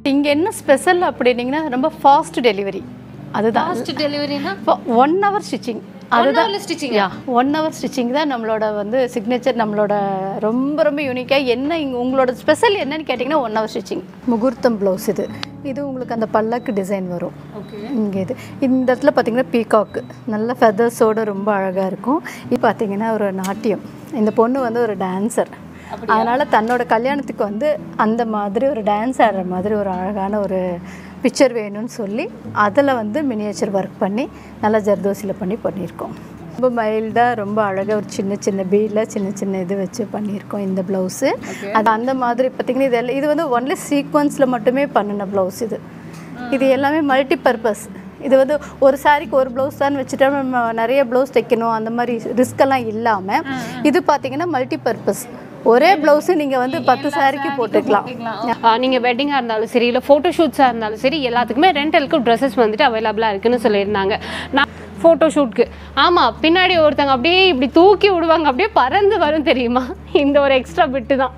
இங்கே என்ன ஸ்பெஷல் அப்படின்னீங்கன்னா ரொம்ப ஃபாஸ்ட் டெலிவரி அதுதான் ஃபாஸ்ட் டெலிவரினா ஒன் ஹவர் ஸ்டிச்சிங் அதுதான் ஹவர்ல stitching yeah one hour stitching தான் நம்மளோட வந்து சிக்னேச்சர் நம்மளோட ரொம்ப ரொம்ப யூனிக்காக என்ன இங்க உங்களோட ஸ்பெஷல் என்னன்னு கேட்டிங்கன்னா ஒன் ஹவர் ஸ்டிச்சிங் முகூர்த்தம் ப்ளவுஸ் இது இது உங்களுக்கு அந்த பல்லக்கு டிசைன் வரும் ஓகே இங்கே இது இந்த இடத்துல பார்த்தீங்கன்னா பீகாக்கு நல்ல ஃபெதர்ஸோட ரொம்ப அழகாக இருக்கும் இது பார்த்தீங்கன்னா ஒரு நாட்டியம் இந்த பொண்ணு வந்து ஒரு டான்சர் அதனால் தன்னோட கல்யாணத்துக்கு வந்து அந்த மாதிரி ஒரு டான்ஸ் ஆடுற மாதிரி ஒரு அழகான ஒரு பிக்சர் வேணும்னு சொல்லி அதில் வந்து மினியேச்சர் ஒர்க் பண்ணி நல்லா ஜர்தோசியில் பண்ணி பண்ணியிருக்கோம் ரொம்ப மைல்டாக ரொம்ப அழகாக ஒரு சின்ன சின்ன பீடில் சின்ன சின்ன இது வச்சு பண்ணியிருக்கோம் இந்த ப்ளவுஸு அது அந்த மாதிரி பார்த்திங்கன்னா இது எல்லாம் இது வந்து ஒன்லி சீக்வன்ஸில் மட்டுமே பண்ணின ப்ளவுஸ் இது இது எல்லாமே மல்டி பர்பஸ் இது வந்து ஒரு சாரிக்கு ஒரு ப்ளவுஸ் தான் வச்சுட்டா நம்ம நிறைய ப்ளவுஸ் தைக்கணும் அந்த மாதிரி ரிஸ்கெல்லாம் இல்லாமல் இது பார்த்தீங்கன்னா மல்டி பர்பஸ் ஒரே ப்ளவுஸு நீங்கள் வந்து பத்து சாரிக்கு போட்டுக்கலாம் ஆஹ் நீங்க வெட்டிங்கா இருந்தாலும் சரி இல்ல போட்டோ ஷூட்ஸா இருந்தாலும் சரி எல்லாத்துக்குமே ரெண்டலுக்கு ட்ரெஸ்ஸஸ் வந்துட்டு அவைலபிளா இருக்குன்னு சொல்லியிருந்தாங்க நான் ஃபோட்டோ ஷூட்க்கு ஆமாம் பின்னாடி ஒருத்தங்க அப்படியே இப்படி தூக்கி விடுவாங்க அப்படியே பறந்து வரும் தெரியுமா இந்த ஒரு எக்ஸ்ட்ரா பிட்டு தான்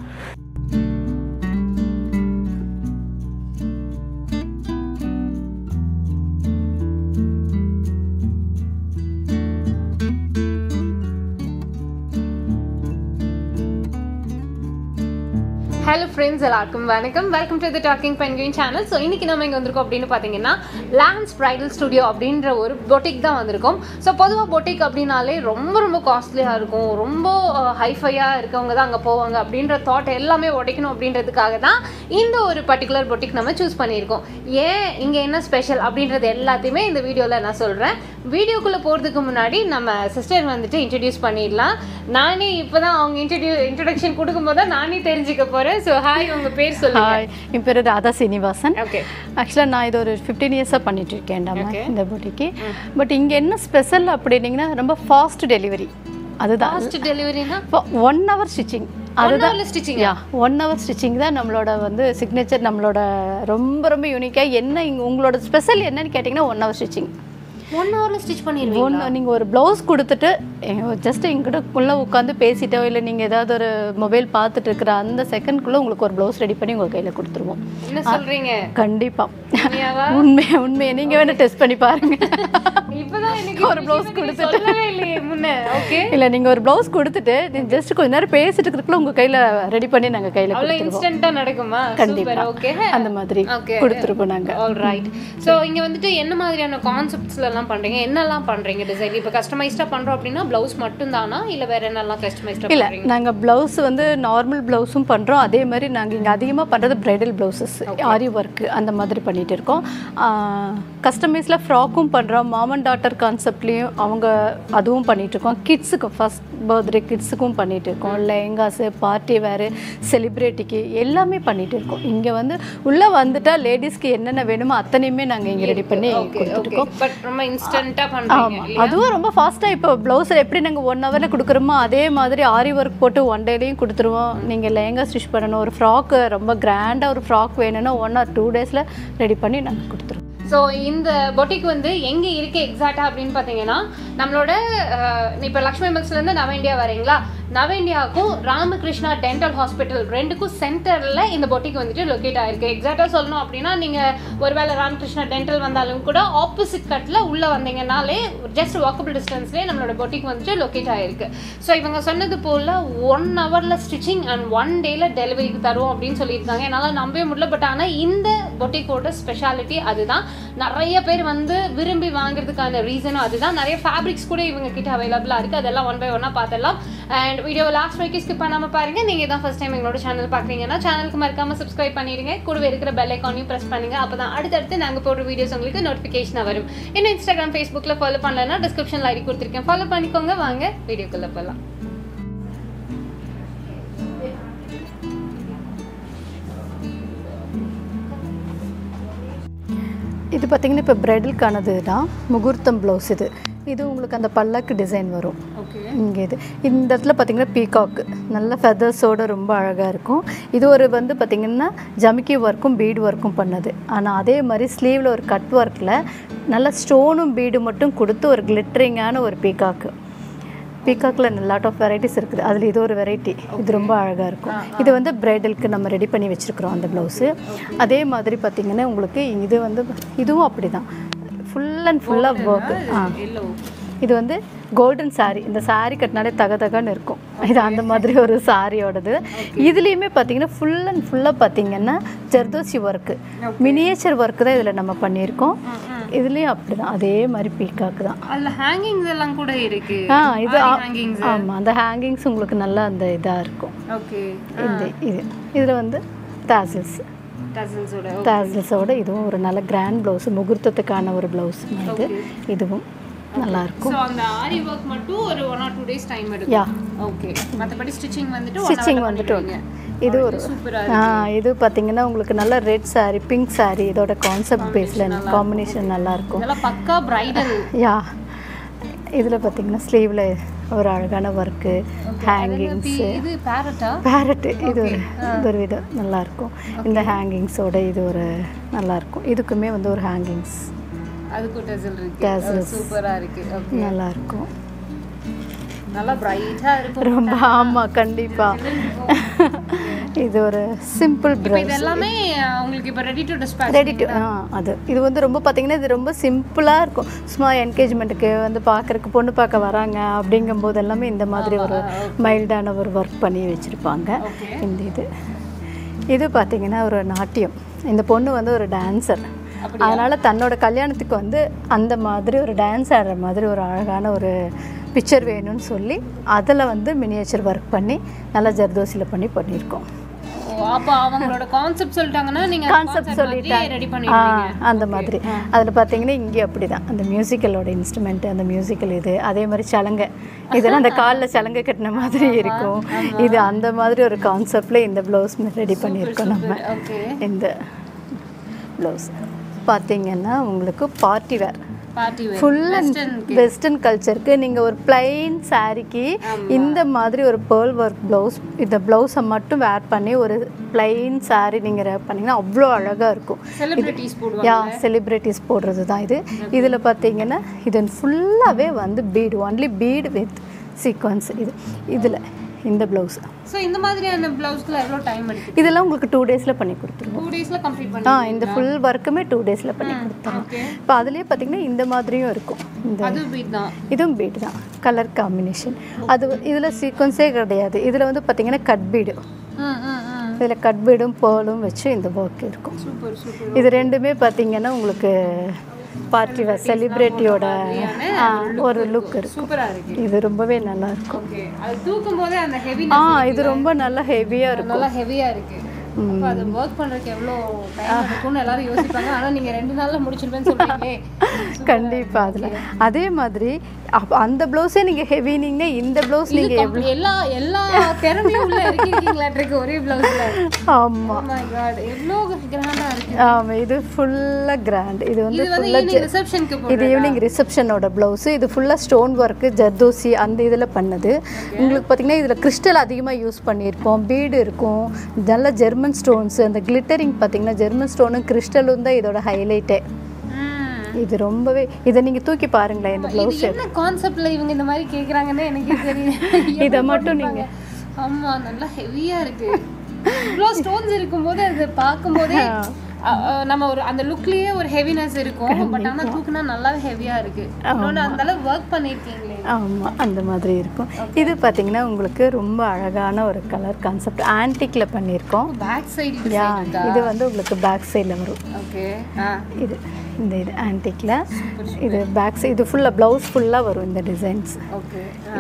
ஹலோ ஃப்ரெண்ட்ஸ் எல்லாருக்கும் வணக்கம் welcome to the talking penguin channel so இன்னைக்கு நம்ம இங்கே வந்திருக்கோம் அப்படின்னு பார்த்தீங்கன்னா லான்ஸ் பிரைடல் ஸ்டுடியோ அப்படின்ற ஒரு பொட்டிக் தான் வந்திருக்கோம் ஸோ பொதுவாக பொட்டிக் அப்படின்னாலே ரொம்ப ரொம்ப காஸ்ட்லியாக இருக்கும் ரொம்ப ஹைஃபையாக இருக்கவங்க தான் அங்கே போவாங்க அப்படின்ற தாட் எல்லாமே உடைக்கணும் அப்படின்றதுக்காக தான் இந்த ஒரு பர்டிகுலர் பொட்டிக் நம்ம சூஸ் பண்ணியிருக்கோம் ஏன் இங்கே என்ன ஸ்பெஷல் அப்படின்றது எல்லாத்தையுமே இந்த வீடியோவில் நான் சொல்கிறேன் வீடியோக்குள்ளே போகிறதுக்கு முன்னாடி நம்ம சிஸ்டர் வந்துட்டு இன்ட்ரடியூஸ் பண்ணிடலாம் நானே இப்போ தான் அவங்க இன்ட்ரடியூ இன்ட்ரடக்ஷன் கொடுக்கும்போது தான் நானே தெரிஞ்சுக்க போகிறேன் ஸோ ஹாய் உங்கள் பேர் சொல்லுங்க ஹாய் என் பேர் ராதா சீனிவாசன் ஓகே ஆக்சுவலாக நான் இது ஒரு ஃபிஃப்டீன் இயர்ஸாக பண்ணிட்டு இருக்கேன்டாமா இந்த பொட்டிக்கு பட் இங்கே என்ன ஸ்பெஷல் அப்படின்னீங்கன்னா ரொம்ப ஃபாஸ்ட் டெலிவரி அதுதான் ஃபாஸ்ட் டெலிவரினா ஒன் ஹவர் ஸ்டிச்சிங் அதுதான் stitching yeah one hour stitching தான் நம்மளோட வந்து சிக்னேச்சர் நம்மளோட ரொம்ப ரொம்ப யூனிக்காக என்ன இங்க உங்களோட ஸ்பெஷல் என்னன்னு கேட்டிங்கன்னா ஒன் ஹவர் ஸ்டிச்சிங் ஒன் ஹவரில் ஸ்டிச் பண்ணிடுவீங்க ஒன்று நீங்கள் ஒரு ப்ளவுஸ் கொடுத்துட்டு ஜஸ்ட் எங்கிட்ட உள்ளே உட்காந்து பேசிட்டோ இல்லை நீங்கள் ஏதாவது ஒரு மொபைல் பார்த்துட்டு இருக்கிற அந்த செகண்ட்குள்ளே உங்களுக்கு ஒரு ப்ளவுஸ் ரெடி பண்ணி உங்கள் கையில் கொடுத்துருவோம் என்ன சொல்கிறீங்க கண்டிப்பாக உண்மையாவா உண்மை உண்மையை நீங்கள் வேணால் டெஸ்ட் பண்ணி பாருங்க இப்போதான் எனக்கு ஒரு blouse கொடுத்துட்டு. சொல்லவே இல்லையே முன்ன ஓகே இல்லை நீங்கள் ஒரு ப்ளவுஸ் கொடுத்துட்டு நீங்கள் ஜஸ்ட் கொஞ்ச நேரம் பேசிட்டு இருக்கிறதுக்குள்ள உங்கள் கையில் ரெடி பண்ணி நாங்கள் கையில் அவ்வளோ கொடுத்துருவோம் இன்ஸ்டன்ட்டாக நடக்குமா கண்டிப்பா. சூப்பர் ஓகே அந்த மாதிரி Okay. கொடுத்துருப்போம் நாங்கள் ஆல் ரைட் ஸோ இங்கே வந்துட்டு என்ன மாதிரியான கான்செப்ட்ஸ்ல எல்லாம் பண்றீங்க என்னெல்லாம் பண்றீங்க டிசைன் இப்போ கஸ்டமைஸ்டாக பண்றோம் அப்படின்னா ப்ளவுஸ் மட்டும் தானா இல்லை வேற என்னெல்லாம் கஸ்டமைஸ்டாக இல்லை பண்றீங்க நாங்கள் ப்ளவுஸ் வந்து நார்மல் ப்ளவுஸும் பண்ணுறோம் அதே மாதிரி நாங்கள் இங்கே அதிகமாக பண்ணுறது ப்ரைடல் ப்ளவுசஸ் ஆரி ஒர்க்கு அந்த மாதிரி பண்ணிட்டு இருக்கோம் கஸ்டமைஸில் ஃப்ராக்கும் பண்ணுறோம் மாமன் டாட்டர் கான்செப்ட்லேயும் அவங்க அதுவும் பண்ணிட்டு இருக்கோம் கிட்ஸுக்கு ஃபஸ்ட் பர்த்டே கிட்ஸுக்கும் பண்ணிட்டு இருக்கோம் லெஹங்காஸு பார்ட்டி வேறு செலிப்ரிட்டிக்கு எல்லாமே பண்ணிட்டு இருக்கோம் இங்கே வந்து உள்ளே வந்துட்டால் லேடிஸ்க்கு என்னென்ன வேணுமோ அத்தனையுமே நாங்கள் இங்கே ரெடி பண்ணி கொடுத்துருக்கோம் பட் ரொம்ப இன்ஸ்டன்ட்டாக பண்றீங்க ஆமாம் அதுவும் ரொம்ப ஃபாஸ்ட்டாக இப்போ ப்ளவுஸில் எப்படி நாங்கள் ஒன் ஹவரில் கொடுக்குறோமோ அதே மாதிரி ஆரி ஒர்க் போட்டு ஒன் டேலையும் கொடுத்துருவோம் நீங்கள் லெஹங்கா ஸ்டிச் பண்ணணும் ஒரு ஃப்ராக்கு ரொம்ப கிராண்டாக ஒரு ஃப்ராக் வேணும்னா ஒன் ஆர் டூ டேஸில் ரெடி பண்ணி நாங்கள் கொடுத்துருவோம் ஸோ இந்த பொட்டிக் வந்து எங்கே இருக்கு எக்ஸாக்டாக அப்படின்னு பார்த்தீங்கன்னா நம்மளோட இப்போ லக்ஷ்மி மில்ஸ்லேருந்து நவ இந்தியா வரீங்களா நவ இந்தியாவுக்கும் ராமகிருஷ்ணா டென்டல் ஹாஸ்பிட்டல் ரெண்டுக்கும் சென்டரில் இந்த பொட்டிக் வந்துட்டு லொக்கேட் ஆயிருக்கு எக்ஸாக்டாக சொல்லணும் அப்படின்னா நீங்கள் ஒருவேளை ராமகிருஷ்ணா டென்டல் வந்தாலும் கூட ஆப்போசிட் கட்டில் உள்ளே வந்தீங்கனாலே ஜஸ்ட் வாக்கபிள் டிஸ்டன்ஸ்லேயே நம்மளோட பொட்டிக் வந்துட்டு லொக்கேட் ஆயிருக்கு ஸோ இவங்க சொன்னது போல் ஒன் ஹவரில் ஸ்டிச்சிங் அண்ட் ஒன் டேயில் டெலிவரிக்கு தரும் அப்படின்னு சொல்லியிருக்காங்க என்னால் நம்பவே முடியல பட் ஆனால் இந்த பொட்டிக்கோட ஸ்பெஷாலிட்டி அதுதான் நிறைய பேர் வந்து விரும்பி வாங்குறதுக்கான ரீசனும் அதுதான் நிறைய ஃபேப்ரிக்ஸ் கூட இவங்க கிட்ட அவைலபிளாக இருக்குது அதெல்லாம் ஒன் பை ஒன்னாக பார்த்துடலாம் அண்ட் வீடியோ லாஸ்ட் வரைக்கும் ஸ்கிப் பண்ணாமல் பாருங்க நீங்கள் தான் ஃபஸ்ட் டைம் எங்களோட சேனல் பார்க்குறீங்கன்னா சேனலுக்கு மறக்காமல் சப்ஸ்கிரைப் பண்ணிடுங்க கூடவே இருக்கிற பெல் ஐக்கானையும் ப்ரெஸ் பண்ணுங்க அப்போ தான் அடுத்தடுத்து நாங்கள் போடுற வீடியோஸ் உங்களுக்கு நோட்டிஃபிகேஷனாக வரும் இன்னும் இன்ஸ்டாகிராம் ஃபேஸ்புக்கில் ஃபாலோ பண்ணலன்னா டிஸ்கிரிப்ஷனில் ஐடி கொடுத்துருக்கேன் ஃபாலோ பண்ணிக்கோங்க வாங்க வீடியோக்குள்ளே போகலாம் இது பார்த்தீங்கன்னா இப்போ ப்ரைடலுக்கானது தான் முகூர்த்தம் ப்ளவுஸ் இது இது உங்களுக்கு அந்த பல்லக்கு டிசைன் வரும் ஓகே இங்கே இது இந்த இடத்துல பார்த்தீங்கன்னா பீகாக்கு நல்ல ஃபெதர்ஸோட ரொம்ப அழகாக இருக்கும் இது ஒரு வந்து பார்த்திங்கன்னா ஜமிக்கி ஒர்க்கும் பீடு ஒர்க்கும் பண்ணது ஆனால் அதே மாதிரி ஸ்லீவில் ஒரு கட் ஒர்க்கில் நல்ல ஸ்டோனும் பீடு மட்டும் கொடுத்து ஒரு கிளிட்டரிங்கான ஒரு பீகாக்கு பீகாக்கில் லாட் ஆஃப் வெரைட்டிஸ் இருக்குது அதில் இது ஒரு வெரைட்டி இது ரொம்ப அழகாக இருக்கும் இது வந்து பிரைடலுக்கு நம்ம ரெடி பண்ணி வச்சுருக்குறோம் அந்த ப்ளவுஸு அதே மாதிரி பார்த்திங்கன்னா உங்களுக்கு இது வந்து இதுவும் அப்படி தான் ஃபுல் அண்ட் ஃபுல்லாக ஒர்க் ஆ எல்லோ இது வந்து கோல்டன் saree இந்த saree கட்டினாலே தக தகன்னு இருக்கும் இது அந்த மாதிரி ஒரு சாரியோடது இதுலேயுமே பார்த்தீங்கன்னா ஃபுல் அண்ட் ஃபுல்லாக பார்த்தீங்கன்னா ஜர்தோசி ஒர்க்கு மினியேச்சர் ஒர்க்கு தான் இதில் நம்ம பண்ணியிருக்கோம் இதுலேயும் அப்படி தான் அதே மாதிரி பீக்காக்கு தான் அதுல ஹேங்கிங்ஸ் எல்லாம் கூட இருக்கு ஆ இது ஹேங்கிங்ஸ் ஆமாம் அந்த ஹேங்கிங்ஸ் உங்களுக்கு நல்லா அந்த இதாக இருக்கும் ஓகே இந்த இது இதில் வந்து தாசில்ஸ் டசல்ஸோட தாசில்ஸோட இதுவும் ஒரு நல்ல கிராண்ட் ப்ளவுஸ் முகூர்த்தத்துக்கான ஒரு ப்ளவுஸ் இது இதுவும் நல்லாயிருக்கும் ஸோ அந்த ஆரி ஒர்க் மட்டும் ஒரு one or two days time எடுக்கும் யா ஓகே மற்றபடி ஸ்டிச்சிங் வந்துட்டு ஸ்டிச்சிங் வந்துட்டு ஒன்று இது ஒரு சூப்பரா ஆ இது பார்த்தீங்கன்னா உங்களுக்கு நல்ல ரெட் saree பிங்க் saree இதோட கான்செப்ட் பேஸில் காம்பினேஷன் நல்லாயிருக்கும் இதெல்லாம் பக்கா பிரைடல் யா இதில் பார்த்தீங்கன்னா ஸ்லீவில் ஒரு அழகான ஒர்க்கு ஹேங்கிங்ஸு இது பேரட்டா பேரட்டு இது ஒரு இது ஒரு விதம் நல்லாயிருக்கும் இந்த ஹேங்கிங்ஸோட இது ஒரு நல்லாயிருக்கும் இதுக்குமே வந்து ஒரு ஹேங்கிங்ஸ் அதுக்கும் டசல் இருக்கு Tassels. சூப்பரா இருக்கு ஓகே நல்லாயிருக்கும் நல்லா பிரைட்டா இருக்கும் ரொம்ப ஆமாம் கண்டிப்பாக இது ஒரு சிம்பிள் இப்போ ப்ரௌஸ் இது எல்லாமே அஹ், உங்களுக்கு இப்போ ready to dispatch ready to ஆ அது இது வந்து ரொம்ப பார்த்தீங்கன்னா இது ரொம்ப சிம்பிளாக இருக்கும் சும்மா என்கேஜ்மெண்ட்டுக்கு வந்து பார்க்குறக்கு பொண்ணு பார்க்க வராங்க அப்படிங்கும்போது எல்லாமே இந்த மாதிரி ஒரு மைல்டான ஒரு ஒர்க் பண்ணி வச்சுருப்பாங்க ஓகே இந்த இது இது பார்த்தீங்கன்னா ஒரு நாட்டியம் இந்த பொண்ணு வந்து ஒரு டான்சர் அதனால் தன்னோட கல்யாணத்துக்கு வந்து அந்த மாதிரி ஒரு டான்ஸ் ஆடுற மாதிரி ஒரு அழகான ஒரு பிக்சர் வேணும்னு சொல்லி அதில் வந்து மினியேச்சர் ஒர்க் பண்ணி நல்லா ஜர்தோசியில் பண்ணி பண்ணியிருக்கோம் அப்போ அவங்களோட கான்செப்ட் சொல்லிட்டாங்கன்னா நீங்க கான்செப்ட் சொல்லிட்டாங்க ரெடி ஆ பண்ணிடுவீங்க அந்த மாதிரி அதில் பார்த்தீங்கன்னா இங்கே அப்படி தான் அந்த மியூசிக்கலோட இன்ஸ்ட்ருமெண்ட் அந்த மியூசிக்கல் இது அதே மாதிரி சலங்கை இதெல்லாம் அந்த காலில் சலங்கை கட்டின மாதிரி இருக்கும் இது அந்த மாதிரி ஒரு கான்செப்டில் இந்த ப்ளவுஸ் ரெடி பண்ணியிருக்கோம் நம்ம ஓகே இந்த ப்ளவுஸ் பார்த்தீங்கன்னா உங்களுக்கு party wear party wear full and western கல்ச்சருக்கு நீங்கள் ஒரு பிளைன் சாரிக்கு இந்த மாதிரி ஒரு பேர்ல் ஒர்க் ப்ளவுஸ் இந்த ப்ளவுஸை மட்டும் வேர் பண்ணி ஒரு பிளைன் saree நீங்கள் வேர் பண்ணிங்கன்னா அவ்வளோ அழகாக இருக்கும் செலிபிரிட்டிஸ் போடுவாங்க யா செலிப்ரிட்டிஸ் போடுறது தான் இது இதில் பார்த்தீங்கன்னா இது ஃபுல்லாகவே வந்து bead only bead with sequins இது இதில் இந்த ப்ளவுஸ் ஸோ இந்த மாதிரியான பிளவுஸ்க்குள்ள எவ்வளோ டைம் எடுக்கும் இதெல்லாம் உங்களுக்கு டூ டேஸில் பண்ணி கொடுத்துருவோம் டூ டேஸ்ல கம்ப்ளீட் ஆ பண்ணி இந்த ஃபுல் ஒர்க்குமே டூ டேஸில் பண்ணி கொடுத்துருவோம் ஓகே இப்போ அதுலேயே பார்த்தீங்கன்னா இந்த மாதிரியும் இருக்கும் இந்த அது பீட் தான் இதுவும் பீடு தான் கலர் காம்பினேஷன் அது இதில் சீக்வன்ஸே கிடையாது இதில் வந்து பார்த்தீங்கன்னா கட் பீடு ம் ம் ம் இதில் கட் பீடும் பேர்லும் வச்சு இந்த ஒர்க் இருக்கும் சூப்பர் சூப்பர் இது ரெண்டுமே பார்த்தீங்கன்னா உங்களுக்கு பார்ட்டி வேர் செலிப்ரிட்டியோட ஒரு லுக் இருக்கு சூப்பரா இருக்கு இது ரொம்பவே நல்லா இருக்கும் ஓகே அது தூக்கும் போதே அந்த ஹெவி ஆ இது ரொம்ப நல்லா ஹெவியாக இருக்கும் நல்லா ஹெவியா இருக்கு அப்ப அது ஒர்க் பண்றதுக்கு எவ்வளோ டைம் எடுக்கும்னு எல்லாரும் யோசிப்பாங்க ஆனா நீங்க ரெண்டு நாள்ல முடிச்சிருப்பேன்னு சொல்றீங்களே கண்டிப்பாக அதில் அதே மாதிரி அப்ப அந்த ப்ளவுஸே நீங்கள் ஹெவினிங்கன்னா இந்த ப்ளவுஸ் இது நீங்கள் complete- எல்லா எல்லா திறமையும் உள்ள இருக்கீங்களாட்டிருக்கு ஒரே பிளவுஸ்ல ஆமாம் மை காட் எவ்வளோ கிராண்டா இருக்கு ஆமாம் இது ஃபுல்லாக கிராண்ட் இது வந்து இது வந்து ஃபுல்லாக ஈவினிங் ரிசப்ஷனுக்கு இது ஈவினிங் ரிசப்ஷனோட ப்ளவுஸு இது ஃபுல்லாக ஸ்டோன் ஒர்க்கு ஜர்தோசி அந்த இதில் பண்ணது உங்களுக்கு பார்த்தீங்கன்னா இதில் கிறிஸ்டல் அதிகமாக யூஸ் பண்ணியிருப்போம் பீடு இருக்கும் நல்ல ஜெர்மன் ஸ்டோன்ஸ் அந்த கிளிட்டரிங் பார்த்தீங்கன்னா ஜெர்மன் ஸ்டோனும் கிறிஸ்டலும் தான் இதோட ஹைலைட்டே இது ரொம்பவே இதை நீங்கள் தூக்கி பாருங்களேன் இந்த இது ப்ளவுஸ் என்ன கான்செப்ட்ல இவங்க இந்த மாதிரி கேக்குறாங்கன்னு எனக்கே தெரியல இதை மட்டும் நீங்கள் ஆமா நல்லா ஹெவியா இருக்கு இவ்வளோ ஸ்டோன்ஸ் இருக்கும்போது அது பார்க்கும்போதே அ, அ, நம்ம ஒரு அந்த லுக்லயே ஒரு ஹெவினஸ் இருக்கும் பட் ஆனா தூக்குனா நல்லாவே ஹெவியா இருக்கு இன்னொன்னு அந்த அளவு ஒர்க் பண்ணிருக்கீங்களே ஆமாம் அந்த மாதிரி இருக்கும் இது பார்த்தீங்கன்னா உங்களுக்கு ரொம்ப அழகான ஒரு கலர் கான்செப்ட் ஆன்டிக்கில் பண்ணியிருக்கோம் பேக் சைடு யா இது வந்து உங்களுக்கு பேக் சைடில் வரும் ஓகே ஆ இது இந்த இது ஆன்டிக்கில் இது பேக் சைடு இது ஃபுல்லாக ப்ளவுஸ் ஃபுல்லாக வரும் இந்த டிசைன்ஸ் ஓகே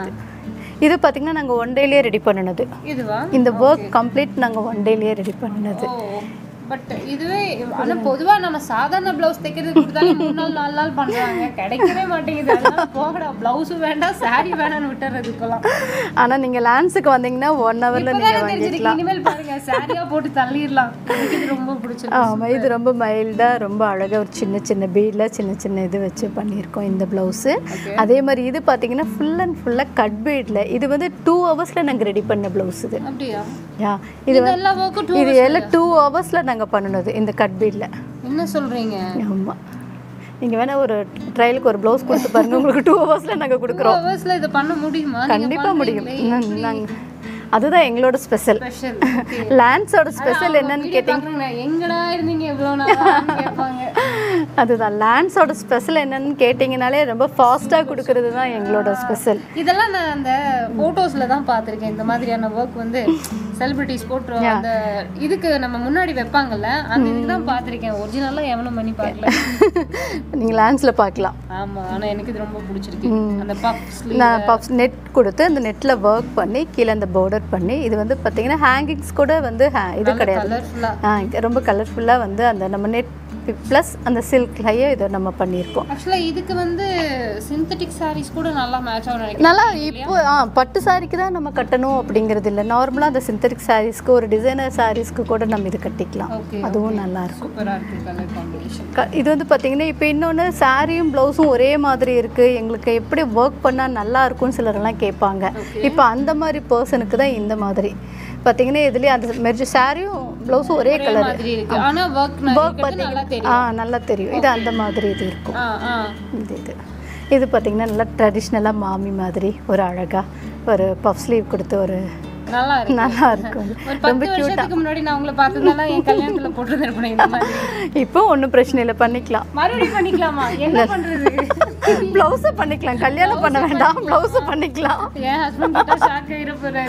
இது பார்த்தீங்கன்னா நாங்கள் ஒன் டேலேயே ரெடி பண்ணினது இதுவா இந்த ஒர்க் கம்ப்ளீட் நாங்கள் ஒன் டேலேயே ரெடி பண்ணினது ஓ பட் இதுவே ஆனா பொதுவா நம்ம சாதாரண பிளவுஸ் தைக்கிறது கொடுத்தாலே மூணு நாள் நாலு நாள் பண்றாங்க கிடைக்கவே மாட்டேங்குது அதனால போகடா பிளவுஸும் வேண்டாம் saree வேணாம்னு விட்டுறது இப்பெல்லாம் ஆனால் நீங்கள் லேண்ட்ஸுக்கு வந்தீங்கன்னா ஒன் ஹவரில் நீங்கள் இப்பதானே தெரிஞ்சிருக்கு இனிமேல் பாருங்க சாரியா போட்டு தள்ளிடலாம் எனக்கு இது ரொம்ப பிடிச்சிருக்கு ஆமாம் இது ரொம்ப மைல்டாக ரொம்ப அழகாக ஒரு சின்ன சின்ன பீடில் சின்ன சின்ன இது வச்சு பண்ணியிருக்கோம் இந்த ப்ளவுஸு அதே மாதிரி இது பார்த்தீங்கன்னா ஃபுல் அண்ட் ஃபுல்லாக கட் பீடில் இது வந்து டூ ஹவர்ஸில் நாங்கள் ரெடி பண்ண ப்ளவுஸ் இது அப்படியா யா இது இது எல்லா ஒர்க்கும் டூ இது எல்லாம் டூ ஹவர்ஸில் நாங்கள் பண்ணினது இந்த கட் பீடில் என்ன சொல்றீங்க ஆமாம் நீங்கள் வேணால் ஒரு ட்ரையலுக்கு ஒரு ப்ளவுஸ் கொடுத்து பாருங்க உங்களுக்கு டூ ஹவர்ஸில் நாங்கள் கொடுக்குறோம் ஹவர்ஸ்ல இதை பண்ண முடியுமா கண்டிப்பாக முடியும் நாங்கள் அதுதான் எங்களோட ஸ்பெஷல் ஸ்பெஷல் லேண்ட்ஸோட ஸ்பெஷல் என்னன்னு கேட்டிங்க எங்கடா இருந்தீங்க இவ்வளோ நாள் கேட்பாங்க அதுதான் லேண்ட்ஸோட ஸ்பெஷல் என்னன்னு கேட்டிங்கனாலே ரொம்ப ஃபாஸ்ட்டாக கொடுக்கறது தான் எங்களோட ஸ்பெஷல் இதெல்லாம் நான் அந்த போட்டோஸ்ல தான் பார்த்திருக்கேன் இந்த மாதிரியான ஒர்க் வந்து செலிபிரிட்டிஸ் போட்டு அந்த இதுக்கு நம்ம முன்னாடி வைப்பாங்கல்ல அந்த இதுக்கு தான் பார்த்திருக்கேன் ஒரிஜினலாக எவனும் பண்ணி பார்க்கல நீங்கள் லேண்ட்ஸில் பார்க்கலாம் ஆமா ஆனா எனக்கு இது ரொம்ப பிடிச்சிருக்கு அந்த பஃப் ஸ்லீவ் நான் பப்ஸ் நெட் கொடுத்து அந்த நெட்டில் ஒர்க் பண்ணி கீழே அந்த பார்டர் பண்ணி இது வந்து பார்த்தீங்கன்னா ஹேங்கிங்ஸ் கூட வந்து ha- இது கிடையாது கலர்ஃபுல்லா ஆ, ரொம்ப கலர்ஃபுல்லாக வந்து அந்த நம்ம நெட் ப்ளஸ் அந்த சில்க்லையே இதை நம்ம பண்ணியிருக்கோம் ஆக்சுவலா இதுக்கு வந்து சிந்தட்டிக் sarees கூட நல்லா மேட்ச் ஆகும் நினைக்கிறேன் நல்லா இப்போ ஆ பட்டு சாரிக்கு தான் நம்ம கட்டணும் அப்படிங்கிறது இல்லை நார்மலாக அந்த சிந்தட்டிக் சாரீஸ்க்கு ஒரு டிசைனர் சாரீஸ்க்கு கூட நம்ம இது கட்டிக்கலாம் ஓகே அதுவும் நல்லா இருக்கும் சூப்பரா இருக்கு கலர் காம்பினேஷன் க- இது வந்து பார்த்தீங்கன்னா இப்போ இன்னொன்று சாரியும் ப்ளவுஸும் ஒரே மாதிரி இருக்குது எங்களுக்கு எப்படி ஒர்க் பண்ணால் நல்லா இருக்கும்னு சிலரெல்லாம் கேட்பாங்க இப்போ அந்த மாதிரி பர்சனுக்கு தான் இந்த மாதிரி பார்த்தீங்கன்னா இதுலேயே அந்த மெர்ஜி சாரியும் ப்ளவுஸும் ஒரே கலர் மாதிரி இருக்கு ஆனா ஒர்க் ஒர்க் நல்லா பார்த்தீங்கன்னா ஆ நல்லா தெரியும் இது அந்த மாதிரி இது இருக்கும் ஆ ஆ இது இது இது பார்த்தீங்கன்னா நல்லா ட்ரெடிஷ்னலாக மாமி மாதிரி ஒரு அழகாக ஒரு பஃப் ஸ்லீவ் கொடுத்து ஒரு நல்லா இருக்கு நல்லா இருக்கும் ஒரு பத்து வருஷத்துக்கு முன்னாடி நான் உங்களை பார்த்ததுனால என் கல்யாணத்துல போட்டுருந்துருப்பேன் இந்த மாதிரி இப்போ ஒன்றும் பிரச்சனை இல்லை பண்ணிக்கலாம் மறுபடியும் பண்ணிக்கலாமா என்ன பண்றது ப்ளவுஸை பண்ணிக்கலாம் கல்யாணம் பண்ண வேண்டாம் ப்ளவுஸை பண்ணிக்கலாம் என் ஹஸ்பண்ட் கிட்ட ஷாக் ஆகிட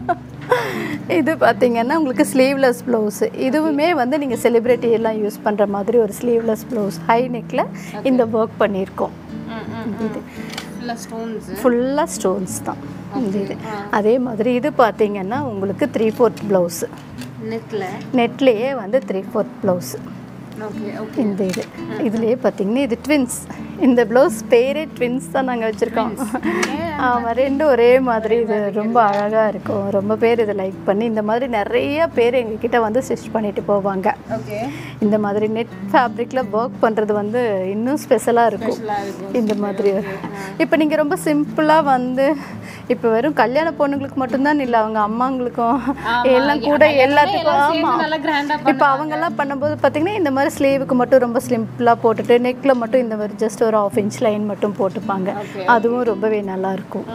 இது பார்த்தீங்கன்னா உங்களுக்கு ஸ்லீவ்லெஸ் ப்ளவுஸு இதுவுமே வந்து நீங்கள் செலிப்ரிட்டி எல்லாம் யூஸ் பண்ணுற மாதிரி ஒரு ஸ்லீவ்லெஸ் ப்ளவுஸ் ஹை நெக்கில் இந்த ஒர்க் பண்ணியிருக்கோம் ஃபுல்லாக ஸ்டோன்ஸ் ஃபுல்லாக ஸ்டோன்ஸ் தான் இந்த இது அதே மாதிரி இது பார்த்தீங்கன்னா உங்களுக்கு த்ரீ ஃபோர்த் ப்ளவுஸு நெட்ல நெட்லேயே வந்து three fourth blouse okay okay இந்த இது இதுலேயே பார்த்தீங்கன்னா இது ட்வின்ஸ் இந்த ப்ளவுஸ் பேரே ட்வின்ஸ் தான் நாங்கள் வச்சுருக்கோம் ஆமாம் ரெண்டும் ஒரே மாதிரி இது ரொம்ப அழகாக இருக்கும் ரொம்ப பேர் இதை லைக் பண்ணி இந்த மாதிரி நிறைய பேர் எங்ககிட்ட வந்து ஸ்டிச் பண்ணிட்டு போவாங்க ஓகே இந்த மாதிரி நெட் ஃபேப்ரிக்கில் ஒர்க் பண்ணுறது வந்து இன்னும் ஸ்பெஷலாக இருக்கும் இருக்கும் இந்த மாதிரி இப்போ நீங்கள் ரொம்ப சிம்பிளாக வந்து இப்போ வெறும் கல்யாண பொண்ணுங்களுக்கு மட்டும்தான் இல்லை அவங்க அம்மாங்களுக்கும் எல்லாம் கூட எல்லாத்துக்கும் ஆமாம் நல்லா கிராண்டா இப்போ அவங்கெல்லாம் பண்ணும்போது பார்த்தீங்கன்னா இந்த மாதிரி ஸ்லீவுக்கு மட்டும் ரொம்ப சிம்பிளாக போட்டுட்டு நெக்கில் மட்டும் இந்த மாதிரி ஜஸ்ட் ஒரு ஆஃப் இன்ச் லைன் மட்டும் போட்டுப்பாங்க அதுவும் ரொம்பவே நல்லா இருக்கும்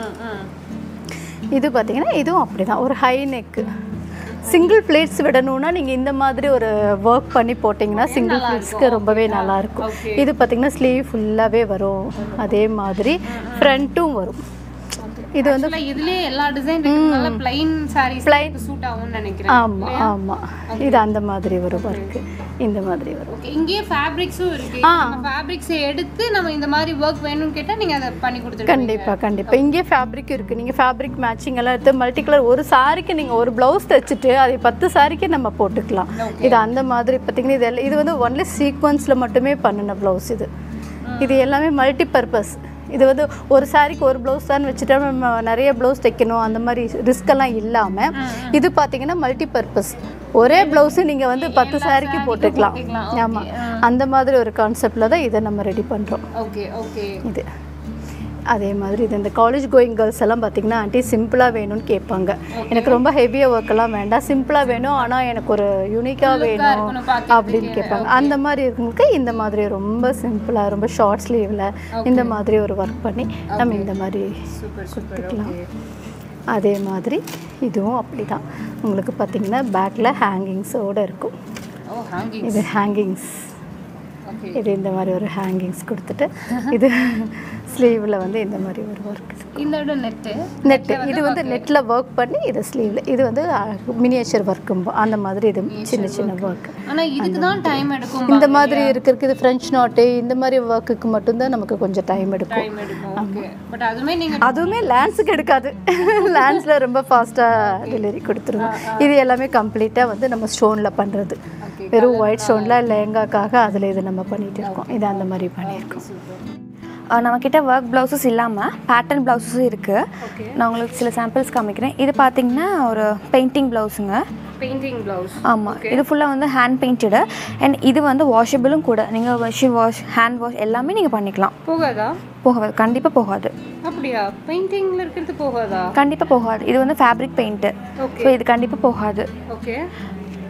இது பார்த்தீங்கன்னா இதுவும் அப்படிதான் ஒரு ஹை நெக்கு சிங்கிள் பிளேட்ஸ் விடணும்னா நீங்கள் இந்த மாதிரி ஒரு ஒர்க் பண்ணி போட்டிங்கன்னா சிங்கிள் பிளேட்ஸ்க்கு ரொம்பவே நல்லா இருக்கும் இது பார்த்தீங்கன்னா ஸ்லீவ் ஃபுல்லாகவே வரும் அதே மாதிரி ஃப்ரண்ட்டும் வரும் இது வந்து ஆக்சுவலா இதுலயே எல்லா டிசைன் இருக்கறதுனால பிளைன் சாரீஸ் Plain. சூட் ஆகும்னு நினைக்கிறேன் ஆமாம் ஆமாம் இது அந்த மாதிரி ஒரு ஒர்க்கு இந்த மாதிரி வரும் ஓகே இங்கேயே ஃபேப்ரிக்ஸும் இருக்கு நம்ம ஃபேப்ரிக்ஸ் எடுத்து நம்ம இந்த மாதிரி ஒர்க் வேணும்னு கேட்டா நீங்க அதை பண்ணி கொடுத்துருங்க கண்டிப்பாக கண்டிப்பாக இங்கே ஃபேப்ரிக் இருக்குது நீங்கள் ஃபேப்ரிக் மேட்சிங் எல்லாம் எடுத்து மல்டி கலர் ஒரு சாரிக்கு நீங்கள் ஒரு ப்ளவுஸ் தைச்சிட்டு அதை பத்து சாரிக்கு நம்ம போட்டுக்கலாம் இது அந்த மாதிரி பார்த்தீங்கன்னா இது எல்லாம் இது வந்து ஒன்லி சீக்வன்ஸில் மட்டுமே பண்ணின ப்ளவுஸ் இது இது எல்லாமே மல்டி பர்பஸ் இது வந்து ஒரு சாரிக்கு ஒரு ப்ளவுஸ் தான் வச்சுட்டா நம்ம நிறைய ப்ளவுஸ் தைக்கணும் அந்த மாதிரி ரிஸ்க் எல்லாம் இல்லாமல் இது பார்த்தீங்கன்னா மல்டி பர்பஸ் ஒரே ப்ளவுஸு நீங்கள் வந்து பத்து சாரிக்கு போட்டுக்கலாம் ஆமாம் அந்த மாதிரி ஒரு கான்செப்டில் தான் இதை நம்ம ரெடி பண்ணுறோம் ஓகே ஓகே இது அதே மாதிரி இது இந்த காலேஜ் கோயிங் கேர்ள்ஸ் எல்லாம் பார்த்தீங்கன்னா ஆண்டி சிம்பிளாக வேணும்னு கேட்பாங்க எனக்கு ரொம்ப ஹெவியாக ஒர்க்கெல்லாம் வேண்டாம் சிம்பிளாக வேணும் ஆனால் எனக்கு ஒரு யூனிக்காக வேணும் இருக்கணும் பார்க்கறதுக்கு. அப்படின்னு கேட்பாங்க அந்த மாதிரி இருக்கவங்களுக்கு இந்த மாதிரி ரொம்ப சிம்பிளாக ரொம்ப ஷார்ட் ஸ்லீவில் இந்த மாதிரி ஒரு ஒர்க் பண்ணி நம்ம இந்த மாதிரி சூப்பர் சூப்பர் கொடுத்துக்கலாம் ஓகே அதே மாதிரி இதுவும் அப்படி தான் உங்களுக்கு பார்த்தீங்கன்னா பேக்கில் ஹேங்கிங்ஸோடு இருக்கும் ஓ ஹேங்கிங் இது ஹேங்கிங்ஸ் ஓகே இது இந்த மாதிரி ஒரு ஹேங்கிங்ஸ் கொடுத்துட்டு இது ஸ்லீவில் வந்து இந்த மாதிரி ஒரு ஒர்க் இந்த விட நெட்டு நெட்டு இது வந்து நெட்டில் ஒர்க் பண்ணி இது ஸ்லீவில் இது வந்து மினியேச்சர் ஒர்க்கும் அந்த மாதிரி இது சின்ன சின்ன ஒர்க் ஆனா இதுக்கு தான் டைம் எடுக்கும் இந்த மாதிரி இருக்கிறதுக்கு இது ஃப்ரெஞ்ச் நாட்டு இந்த மாதிரி ஒர்க்குக்கு மட்டும்தான் நமக்கு கொஞ்சம் டைம் எடுக்கும் டைம் எடுக்கும் ஓகே பட் அதுமே நீங்க அதுவுமே லேண்ட்ஸுக்கு எடுக்காது லேண்ட்ஸில் ரொம்ப ஃபாஸ்ட்டாக டெலிவரி கொடுத்துருவோம் இது எல்லாமே கம்ப்ளீட்டாக வந்து நம்ம ஸ்டோனில் பண்ணுறது ஓகே வெறும் ஒயிட் ஸ்டோனில் லெஹங்காக்காக அதில் இது நம்ம பண்ணிகிட்டு இருக்கோம் இது அந்த மாதிரி பண்ணியிருக்கோம் அஹ் நம்மக்கிட்ட ஒர்க் ப்ளவுசஸ் இல்லாமல் பேட்டர்ன் ப்ளவுசஸும் இருக்குது நான் உங்களுக்கு சில சாம்பிள்ஸ் காமிக்கிறேன் இது பார்த்தீங்கன்னா ஒரு பெயிண்டிங் ப்ளவுஸுங்க பெயிண்டிங் பிளவுஸ் ஆமாம் இது ஃபுல்லாக வந்து ஹேண்ட் பெயிண்டடு அண்ட் இது வந்து வாஷபிளும் கூட நீங்கள் மிஷின் வாஷ் ஹேண்ட் வாஷ் எல்லாமே நீங்கள் பண்ணிக்கலாம் போகாதா போகாது கண்டிப்பாக போகாது அப்படியா பெயிண்டிங்ல இருக்கிறது போகாதா கண்டிப்பாக போகாது இது வந்து ஃபேப்ரிக் பெயிண்ட்டு ஓகே ஸோ இது கண்டிப்பாக போகாது ஓகே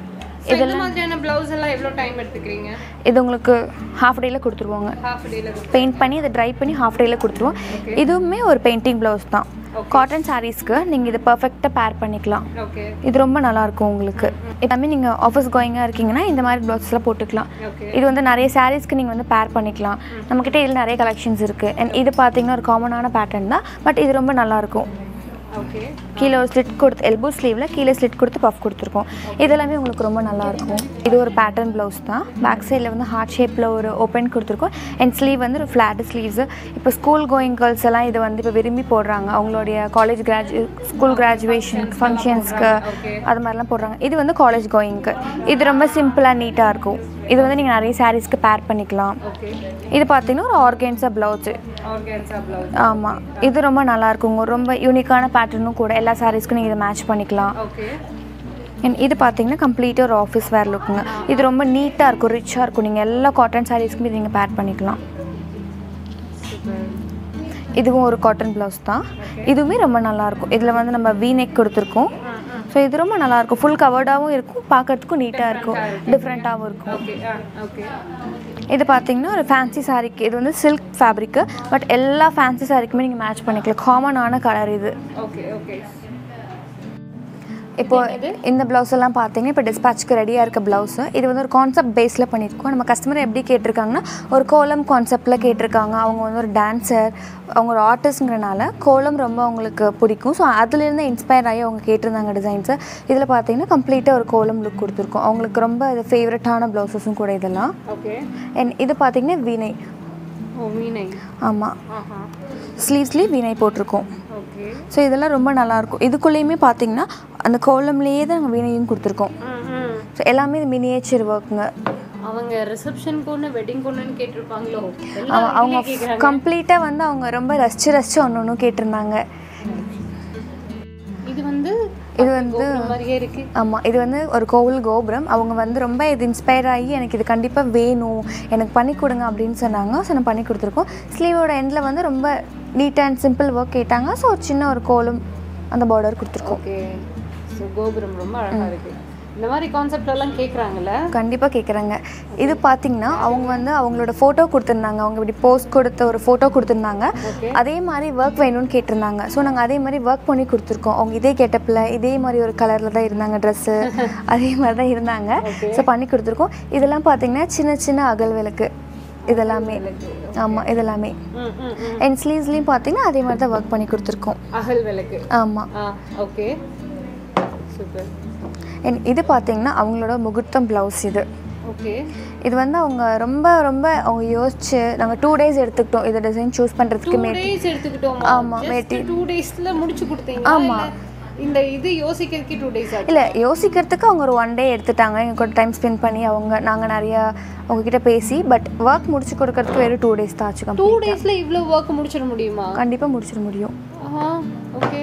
இந்த மாதிரியான பிளவுஸ் எல்லாம் எவ்வளோ டைம் எடுத்துக்கிறீங்க இது உங்களுக்கு ஹாஃப் டேயில் கொடுத்துருவாங்க ஹாஃப் டேல பெயிண்ட் பண்ணி அதை ட்ரை பண்ணி ஹாஃப் டேயில் கொடுத்துருவோம் இதுவுமே ஒரு பெயிண்டிங் ப்ளவுஸ் தான் காட்டன் சாரீஸ்க்கு நீங்கள் இதை பர்ஃபெக்டாக பேர் பண்ணிக்கலாம் ஓகே இது ரொம்ப நல்லா இருக்கும் உங்களுக்கு எல்லாமே நீங்கள் ஆஃபீஸ் கோயிங்காக இருக்கீங்கன்னா இந்த மாதிரி ப்ளவுஸ்லாம் போட்டுக்கலாம் ஓகே இது வந்து நிறைய சாரீஸ்க்கு நீங்கள் வந்து பேர் பண்ணிக்கலாம் நம்மக்கிட்ட இதில் நிறைய கலெக்ஷன்ஸ் இருக்குது அண்ட் இது பார்த்தீங்கன்னா ஒரு காமனான பேட்டர்ன் தான் பட் இது ரொம்ப நல்லாயிருக்கும் ஓகே கீழே ஒரு ஸ்லிட் கொடுத்து எல்போ ஸ்லீவில் கீழே ஸ்லிட் கொடுத்து பஃப் கொடுத்துருக்கோம் இதெல்லாமே உங்களுக்கு ரொம்ப நல்லாயிருக்கும் இது ஒரு பேட்டர்ன் ப்ளவுஸ் தான் பேக் சைடில் வந்து ஹார்ட் ஷேப்பில் ஒரு ஓப்பன் கொடுத்துருக்கோம் அண்ட் ஸ்லீவ் வந்து ஒரு ஃப்ளாட் ஸ்லீவ்ஸு இப்போ ஸ்கூல் கோயிங் கேர்ள்ஸ் எல்லாம் இது வந்து இப்போ விரும்பி போடுறாங்க அவங்களுடைய காலேஜ் கிராஜு ஸ்கூல் கிராஜுவேஷன் ஃபங்க்ஷன்ஸ்க்கு அது மாதிரிலாம் போடுறாங்க இது வந்து காலேஜ் கோயிங்க்கு இது ரொம்ப சிம்பிளாக நீட்டாக இருக்கும் இது வந்து நீங்கள் நிறைய சாரீஸ்க்கு பேர் பண்ணிக்கலாம் ஓகே இது பார்த்தீங்கன்னா ஒரு ஆர்கேன்ஸா ப்ளவுஸு ஆர்கான்ஸா பிளவுஸ் ஆமாம் இது ரொம்ப நல்லா இருக்குங்க ரொம்ப யூனிக்கான பேட்டர்னும் கூட எல்லா சாரீஸ்க்கும் நீங்கள் இதை மேட்ச் பண்ணிக்கலாம் ஓகே And இது பார்த்தீங்கன்னா கம்ப்ளீட்டாக ஒரு ஆஃபீஸ் வேர் லுக்குங்க இது ரொம்ப நீட்டாக இருக்கும் ரிச்சாக இருக்கும் நீங்கள் எல்லா காட்டன் சாரீஸ்க்குமே இது நீங்கள் பேர் பண்ணிக்கலாம் இதுவும் ஒரு காட்டன் ப்ளவுஸ் தான் இதுவுமே ரொம்ப நல்லாயிருக்கும் இதில் வந்து நம்ம வி நெக் கொடுத்துருக்கோம் ஸோ இது ரொம்ப நல்லாயிருக்கும் ஃபுல் கவர்டாகவும் இருக்கும் பார்க்கறதுக்கும் நீட்டாக இருக்கும் டிஃப்ரெண்ட்டாகவும் இருக்கும் ஓகே ஆ ஓகே இது பார்த்தீங்கன்னா ஒரு ஃபேன்சி சாரீக்கு இது வந்து சில்க் ஃபேப்ரிக்கு பட் எல்லா ஃபேன்சி சாரீக்குமே நீங்கள் மேட்ச் பண்ணிக்கலாம் காமனான கலர் இது ஓகே ஓகே இப்போ இந்த ப்ளவுஸ் எல்லாம் பார்த்தீங்கன்னா இப்போ டிஸ்பேச்சுக்கு ரெடியாக இருக்க ப்ளவுஸு இது வந்து ஒரு கான்செப்ட் பேஸில் பண்ணியிருக்கோம் நம்ம கஸ்டமர் எப்படி கேட்டிருக்காங்கன்னா ஒரு கோலம் கான்செப்டில் கேட்டிருக்காங்க அவங்க வந்து ஒரு டான்ஸர் அவங்க ஒரு ஆர்டிஸ்ட்ங்கிறனால கோலம் ரொம்ப அவங்களுக்கு பிடிக்கும் ஸோ அதுலேருந்து இன்ஸ்பயர் ஆகி அவங்க கேட்டிருந்தாங்க டிசைன்ஸு இதில் பார்த்தீங்கன்னா கம்ப்ளீட்டாக ஒரு கோலம் லுக் கொடுத்துருக்கோம் அவங்களுக்கு ரொம்ப இது ஃபேவரட்டான ப்ளவுசஸும் கூட இதெல்லாம் ஓகே அண்ட் இது பார்த்தீங்கன்னா வீணை ஓ மீனை ஆமாம் ஆஹா ஸ்லீவ்ஸ்லேயே வீணை போட்டிருக்கோம் ஓகே ஸோ இதெல்லாம் ரொம்ப நல்லாயிருக்கும் இதுக்குள்ளேயுமே பார்த்தீங்கன்னா அந்த கோலம்லேயே தான் நாங்கள் வீணையும் கொடுத்துருக்கோம் ம் ம் ஸோ எல்லாமே இது மினியேச்சர் ஒர்க்குங்க அவங்க ரிசப்ஷன் பொண்ணு வெட்டிங் பொண்ணுன்னு கேட்டிருப்பாங்களோ அவங்க அவங்க கம்ப்ளீட்டாக வந்து அவங்க ரொம்ப ரசிச்சு ரசிச்சு ஒன்று ஒன்றும் கேட்டிருந்தாங்க இது வந்து இது வந்து கோபுரம் மாதிரியே இருக்கு ஆமாம் இது வந்து ஒரு கோவில் கோபுரம் அவங்க வந்து ரொம்ப இது இன்ஸ்பயர் ஆகி எனக்கு இது கண்டிப்பாக வேணும் எனக்கு பண்ணி கொடுங்க அப்படின்னு சொன்னாங்க ஸோ நான் பண்ணி கொடுத்துருக்கோம் ஸ்லீவோட எண்டில் வந்து ரொம்ப நீட் அண்ட் சிம்பிள் ஒர்க் கேட்டாங்க ஸோ ஒரு சின்ன ஒரு கோலம் அந்த பார்டர் கொடுத்துருக்கோம் ஓகே ஸோ கோபுரம் ரொம்ப அழகா இருக்கு இந்த மாதிரி கான்செப்ட் எல்லாம் கேக்குறாங்கல்ல கண்டிப்பாக கேட்குறாங்க இது பார்த்தீங்கன்னா அவங்க வந்து அவங்களோட ஃபோட்டோ கொடுத்துருந்தாங்க அவங்க இப்படி போஸ்ட் கொடுத்த ஒரு ஃபோட்டோ கொடுத்துருந்தாங்க அதே மாதிரி ஒர்க் வேணும்னு கேட்டிருந்தாங்க ஸோ நாங்கள் அதே மாதிரி ஒர்க் பண்ணி கொடுத்துருக்கோம் அவங்க இதே கெட்டப்பில் இதே மாதிரி ஒரு கலரில் தான் இருந்தாங்க ட்ரெஸ்ஸு அதே மாதிரி தான் இருந்தாங்க ஸோ பண்ணி கொடுத்துருக்கோம் இதெல்லாம் பார்த்தீங்கன்னா சின்ன சின்ன அகல் விளக்கு இதெல்லாமே ஆமாம் இதெல்லாமே ம் ம் ம் அண்ட் ஸ்லீவ்ஸ்லேயும் பார்த்தீங்கன்னா அதே மாதிரி தான் ஒர்க் பண்ணி கொடுத்துருக்கோம் அகல் விளக்கு ஆமாம் ஆ ஓகே சூப்பர் அண்ட் இது பார்த்தீங்கன்னா அவங்களோட முகூர்த்தம் ப்ளவுஸ் இது ஓகே இது வந்து அவங்க ரொம்ப ரொம்ப அவங்க யோசிச்சு நாங்கள் டூ டேஸ் எடுத்துக்கிட்டோம் இந்த டிசைன் சூஸ் பண்ணுறதுக்கு டூ மே டேஸ் எடுத்துக்கிட்டோமா ஆமா, ஜஸ்ட் டூ டேஸ்ல முடிச்சு கொடுத்தீங்க ஆமா. இந்த இது யோசிக்கிறதுக்கு டூ டேஸ் ஆச்சு இல்லை யோசிக்கிறதுக்கு அவங்க ஒரு ஒன் டே எடுத்துட்டாங்க எங்க கூட டைம் ஸ்பெண்ட் பண்ணி அவங்க நாங்கள் நிறையா அவங்கக்கிட்ட பேசி பட் ஒர்க் முடிச்சு கொடுக்கறதுக்கு வெறும் டூ டேஸ் தான் ஆச்சு டூ complete. டேஸ்ல இவ்ளோ ஒர்க் முடிச்சிட முடியுமா கண்டிப்பாக முடிச்சிட முடியும் ஆஹா ஓகே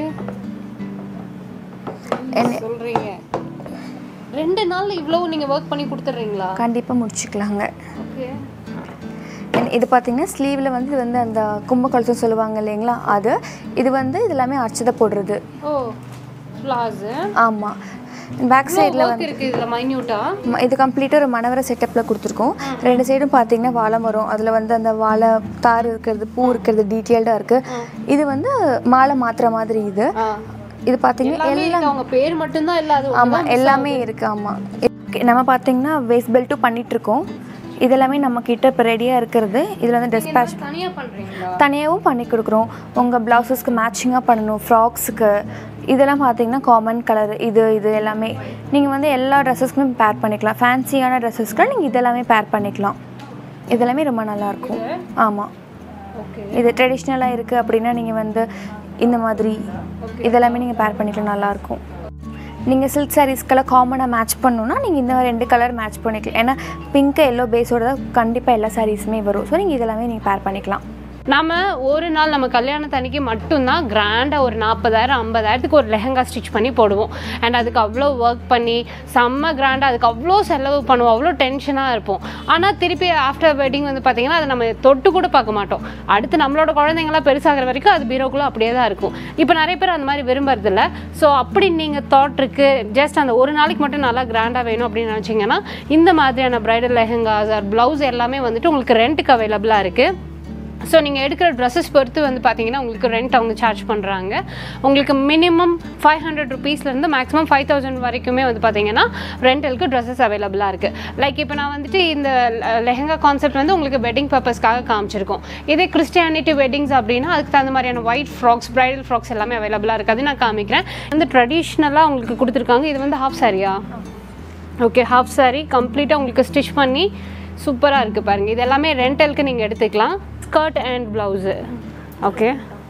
என்ன- சொல்றீங்க ரெண்டு நாள்ல இவ்வளவு நீங்க ஒர்க் பண்ணி கொடுத்துறீங்களா கண்டிப்பாக முடிச்சுக்கலாங்க ஓகே And இது பார்த்தீங்கன்னா ஸ்லீவில் வந்து இது வந்து அந்த கும்ப கழுத்தம் சொல்லுவாங்க இல்லைங்களா அது இது வந்து இது எல்லாமே அர்ச்சதை போடுறது ஓ ஃப்ளார்ஸ் ஆமாம் பேக் சைடில் ஒர்க் இருக்கு இதுல மைன்யூட்டா ம- இது கம்ப்ளீட்டாக ஒரு மணவர செட்டப்பில் கொடுத்துருக்கோம் ரெண்டு சைடும் பார்த்தீங்கன்னா வாழை மரம் அதில் வந்து அந்த வாழை தார் இருக்கிறது பூ இருக்கிறது டீட்டெயில்டாக இருக்குது இது வந்து மாலை மாத்துற மாதிரி இது இது பார்த்தீங்கன்னா எல்லாமே இருக்கு அவங்க பேர் மட்டும்தான் இல்ல அது ஆமாம் எல்லாமே இருக்குது ஆமாம் நம்ம பார்த்தீங்கன்னா வேஸ்ட் பெல்ட்டும் பண்ணிகிட்ருக்கோம் இதெல்லாமே நம்ம கிட்ட இப்போ ரெடியாக இருக்கிறது இதில் வந்து டிஸ்பேச் தனியா பண்றீங்களா தனியாகவும் பண்ணி கொடுக்குறோம் உங்கள் ப்ளவுசஸ்க்கு மேட்சிங்காக பண்ணணும் ஃப்ராக்ஸுக்கு இதெல்லாம் பார்த்தீங்கன்னா காமன் கலர் இது இது எல்லாமே நீங்கள் வந்து எல்லா ட்ரெஸ்ஸஸ்க்குமே பேர் பண்ணிக்கலாம் ஃபேன்சியான ட்ரெஸ்ஸஸ்க்கு நீங்கள் இதெல்லாமே பேர் பண்ணிக்கலாம் இதெல்லாமே ரொம்ப நல்லாயிருக்கும் ஆமாம் ஓகே இது ட்ரெடிஷ்னலாக இருக்குது அப்படின்னா நீங்கள் வந்து இந்த மாதிரி இதெல்லாமே நீங்கள் பேர் பண்ணிக்கலாம் நல்லாயிருக்கும் நீங்கள் சில்க் சாரீஸ்க்கெல்லாம் காமனாக மேட்ச் பண்ணணுன்னா நீங்கள் இந்த ரெண்டு கலர் மேட்ச் பண்ணிக்கலாம் ஏன்னா பிங்க் எல்லோ பேஸோட தான் கண்டிப்பாக எல்லா சாரீஸுமே வரும் ஸோ நீங்கள் இதெல்லாமே நீங்கள் பேர் பண்ணிக்கலாம் நம்ம ஒரு நாள் நம்ம கல்யாணத்தன்னைக்கு மட்டும்தான் கிராண்டாக ஒரு நாற்பதாயிரம் ஐம்பதாயிரத்துக்கு ஒரு லெஹங்கா ஸ்டிச் பண்ணி போடுவோம் அண்ட் அதுக்கு அவ்வளோ ஒர்க் பண்ணி செம்ம கிராண்டாக அதுக்கு அவ்வளோ செலவு பண்ணுவோம் அவ்வளோ டென்ஷனாக இருப்போம் ஆனால் திருப்பி ஆஃப்டர் வெட்டிங் வந்து பார்த்திங்கன்னா அதை நம்ம தொட்டு கூட பார்க்க மாட்டோம் அடுத்து நம்மளோட குழந்தைங்களாம் பெருசாகிற வரைக்கும் அது பீரோக்குள்ளே அப்படியே தான் இருக்கும் இப்போ நிறைய பேர் அந்த மாதிரி விரும்புறதில்ல ஸோ அப்படி நீங்கள் தாட் இருக்கு ஜஸ்ட் அந்த ஒரு நாளைக்கு மட்டும் நல்லா கிராண்டாக வேணும் அப்படின்னு நினச்சிங்கன்னா இந்த மாதிரியான ப்ரைடல் லெஹங்காஸ் ஆர் ப்ளவுஸ் எல்லாமே வந்துட்டு உங்களுக்கு ரெண்ட்டுக்கு அவைலபிளாக இருக்குது ஸோ நீங்கள் எடுக்கிற ட்ரெஸ்ஸஸ் பொறுத்து வந்து பார்த்தீங்கன்னா உங்களுக்கு ரெண்ட் அவங்க சார்ஜ் பண்ணுறாங்க உங்களுக்கு மினிமம் ஃபைவ் ஹண்ட்ரட் ருபீஸ்லேருந்து மேக்ஸிமம் ஃபைவ் தௌசண்ட் வரைக்குமே வந்து பார்த்தீங்கன்னா ரெண்டலுக்கு ட்ரெஸ்ஸஸ் அவைலபிளாக இருக்குது லைக் இப்போ நான் வந்துட்டு இந்த லெஹங்கா கான்செப்ட் வந்து உங்களுக்கு வெட்டிங் பர்பஸ்க்காக காமிச்சிருக்கோம் இதே கிறிஸ்டியானிட்டி வெட்டிங்ஸ் அப்படின்னா அதுக்கு தகுந்த மாதிரியான ஒயிட் ஃப்ராக்ஸ் ப்ரைடல் ஃப்ராக்ஸ் எல்லாமே அவைலபிளாக இருக்குது அது நான் காமிக்கிறேன் வந்து ட்ரெடிஷ்னலாக உங்களுக்கு கொடுத்துருக்காங்க இது வந்து ஹாஃப் சாரியா ஓகே ஹாஃப் saree கம்ப்ளீட்டாக உங்களுக்கு ஸ்டிச் பண்ணி சூப்பராக இருக்குது பாருங்கள் இது எல்லாமே ரெண்டலுக்கு நீங்கள் எடுத்துக்கலாம் skirt and blouse okay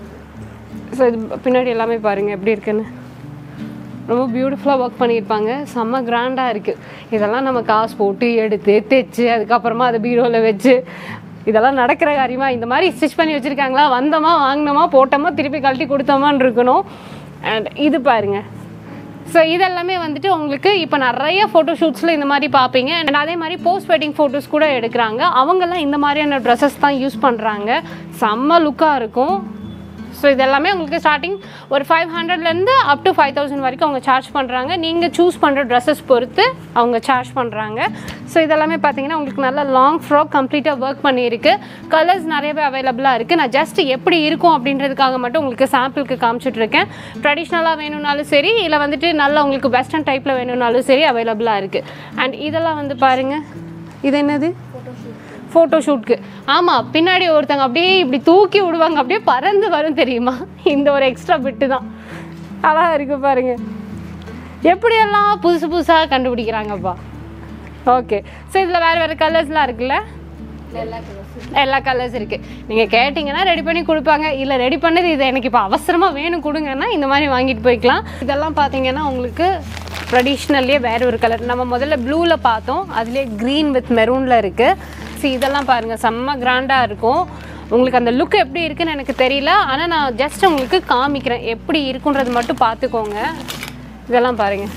so இது பின்னாடி எல்லாமே பாருங்கள் எப்படி இருக்குன்னு ரொம்ப பியூட்டிஃபுல்லாக ஒர்க் பண்ணியிருப்பாங்க செம்ம கிராண்டாக இருக்குது இதெல்லாம் நம்ம காசு போட்டு எடுத்து தைச்சு அதுக்கப்புறமா அதை பீரோவில் வச்சு இதெல்லாம் நடக்கிற காரியமா இந்த மாதிரி ஸ்டிச் பண்ணி வச்சுருக்காங்களா வந்தோமா வாங்கினோமா போட்டோமா திருப்பி கழட்டி கொடுத்தோமான்னு இருக்கணும் அண்ட் இது பாருங்கள் ஸோ இதெல்லாமே வந்துட்டு உங்களுக்கு இப்போ நிறைய ஃபோட்டோ ஷூட்ஸில் இந்த மாதிரி பார்ப்பீங்க அண்ட் அதே மாதிரி போஸ்ட் வெட்டிங் ஃபோட்டோஸ் கூட எடுக்கிறாங்க அவங்கெல்லாம் இந்த மாதிரியான ட்ரெஸ்ஸஸ் தான் யூஸ் பண்ணுறாங்க செம்ம லுக்காக இருக்கும் ஸோ இதெல்லாமே உங்களுக்கு ஸ்டார்டிங் ஒரு ஃபைவ் ஹண்ட்ரட்லேருந்து அப் டு ஃபைவ் தௌசண்ட் வரைக்கும் அவங்க சார்ஜ் பண்ணுறாங்க நீங்கள் சூஸ் பண்ணுற ட்ரெஸ்ஸஸ் பொறுத்து அவங்க சார்ஜ் பண்ணுறாங்க ஸோ இதெல்லாமே பார்த்தீங்கன்னா உங்களுக்கு நல்ல லாங் ஃப்ராக் கம்ப்ளீட்டாக ஒர்க் பண்ணியிருக்கு கலர்ஸ் நிறையவே அவைலபிளாக இருக்குது நான் ஜஸ்ட் எப்படி இருக்கும் அப்படின்றதுக்காக மட்டும் உங்களுக்கு சாம்பிளுக்கு காமிச்சிட்ருக்கேன் ட்ரெடிஷ்னலாக வேணும்னாலும் சரி இல்லை வந்துட்டு நல்லா உங்களுக்கு வெஸ்டர்ன் டைப்பில் வேணும்னாலும் சரி அவைலபிளாக இருக்குது அண்ட் இதெல்லாம் வந்து பாருங்கள் இது என்னது ஃபோட்டோ ஷூட்க்கு ஆமாம் பின்னாடி ஒருத்தங்க அப்படியே இப்படி தூக்கி விடுவாங்க அப்படியே பறந்து வரும் தெரியுமா இந்த ஒரு எக்ஸ்ட்ரா பிட்டு தான் அழகா இருக்கு பாருங்க எப்படியெல்லாம் புதுசு புதுசாக கண்டுபிடிக்கிறாங்கப்பா ஓகே ஸோ இதில் வேறு வேறு கலர்ஸ்லாம் இருக்குல்ல எல்லா கலர்ஸ் இருக்குது நீங்கள் கேட்டிங்கன்னா ரெடி பண்ணி கொடுப்பாங்க இல்லை ரெடி பண்ணது இது எனக்கு இப்போ அவசரமாக வேணும் கொடுங்கன்னா இந்த மாதிரி வாங்கிட்டு போய்க்கலாம் இதெல்லாம் பார்த்தீங்கன்னா உங்களுக்கு ட்ரெடிஷ்னல்லே வேற ஒரு கலர் நம்ம முதல்ல ப்ளூவில் பார்த்தோம் அதுலேயே க்ரீன் வித் மெரூனில் இருக்குது ஸோ இதெல்லாம் பாருங்கள் செம்ம கிராண்டாக இருக்கும் உங்களுக்கு அந்த லுக் எப்படி இருக்குன்னு எனக்கு தெரியல ஆனால் நான் ஜஸ்ட் உங்களுக்கு காமிக்கிறேன் எப்படி இருக்குன்றது மட்டும் பார்த்துக்கோங்க இதெல்லாம் பாருங்கள்